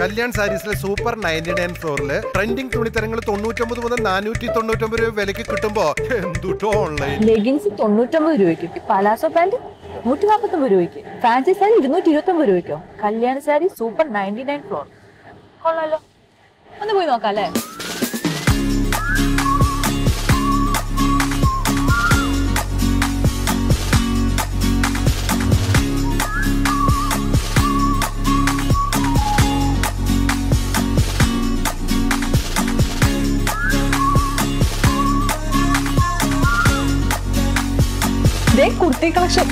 കല്യാൺ സാരീസിലെ super ninety nine ഫ്ലോറില് trending തുണിത്തരങ്ങൾ തൊണ്ണൂറ്റൊമ്പത് മുതൽ നാനൂറ്റി തൊണ്ണൂറ്റൊമ്പത് രൂപ വിലക്ക് കിട്ടുമ്പോ എന്തുട്ടോ ഓൺലൈൻ ലെഗിൻസ് തൊണ്ണൂറ്റൊമ്പത് രൂപയ്ക്ക് പലാസോ പാന്റ് നൂറ്റി നാൽപ്പത്തൊമ്പത് രൂപയ്ക്ക് ഫാൻസി സാരി ഇരുന്നൂറ്റി ഇരുപത്തൊമ്പത് രൂപയ്ക്കോ Kalyana sari super ninety nine floor കൊള്ളാലോ ഒന്ന് പോയി നോക്കാം അല്ലേ ദേ കുർത്തി കളക്ഷൻ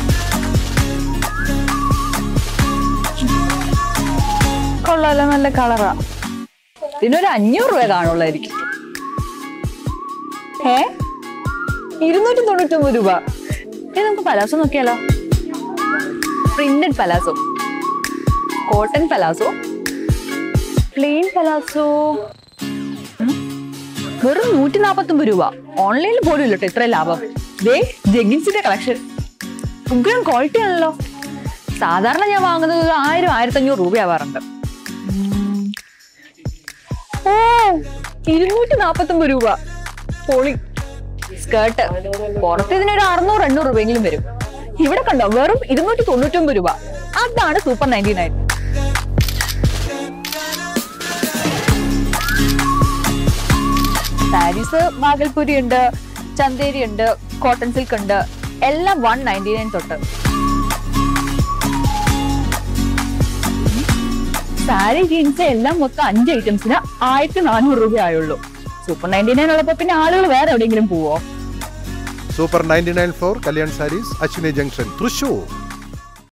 കൊള്ളാലോ നല്ല കളറാ ഇതിനൊരു അഞ്ഞൂറ് രൂപ കാണുള്ളായിരിക്കും ഏ ഇരുന്നൂറ്റി തൊണ്ണൂറ്റി ഒമ്പത് രൂപ ഇത് നമുക്ക് പലാസോ നോക്കിയാലോ printed palazzo cotton palazzo plain palazzo ഉം. വെറും നൂറ്റി നാപ്പത്തി ഒമ്പത് രൂപ ഓൺലൈനിൽ പോലും ഇല്ലട്ടോ ഇത്രയും ലാഭം ദേ ജഗിൻസിന്റെ കളക്ഷൻ ഉഗ്രം ക്വാളിറ്റി ആണല്ലോ സാധാരണ ഞാൻ വാങ്ങുന്നത് ഒരു ആയിരം ആയിരത്തി അഞ്ഞൂറ് രൂപയാവാറുണ്ട് ഉം. ഓ ഇരുന്നൂറ്റി നാപ്പത്തി ഒമ്പത് രൂപ പൊളി സ്കേർട്ട് പുറത്ത് ഇതിനൊരു അറുന്നൂറ് എണ്ണൂറ് രൂപയെങ്കിലും വരും ഇവിടെ കണ്ടോ വെറും ഇരുന്നൂറ്റി തൊണ്ണൂറ്റി ഒമ്പത് രൂപ അതാണ് super ninety nine sarees Bhagalpuri ഉണ്ട് ചന്തേരി ഉണ്ട് കോട്ടൺ സിൽക്ക് ഉണ്ട് എല്ലാം വൺ നയൻറ്റി നയൻ തൊട്ട് സാരി ജീൻസ് എല്ലാം മൊത്തം അഞ്ച് ഐറ്റംസിന് ആയിരത്തി നാനൂറ് രൂപ ആയുള്ളൂ സൂപ്പർ നയൻറ്റി നയൻ ഉള്ളപ്പോ പിന്നെ ആളുകൾ വേറെ എവിടെയെങ്കിലും പോവോ super ninety nine floor Kalyan Sarees Ashwini junction Thrissur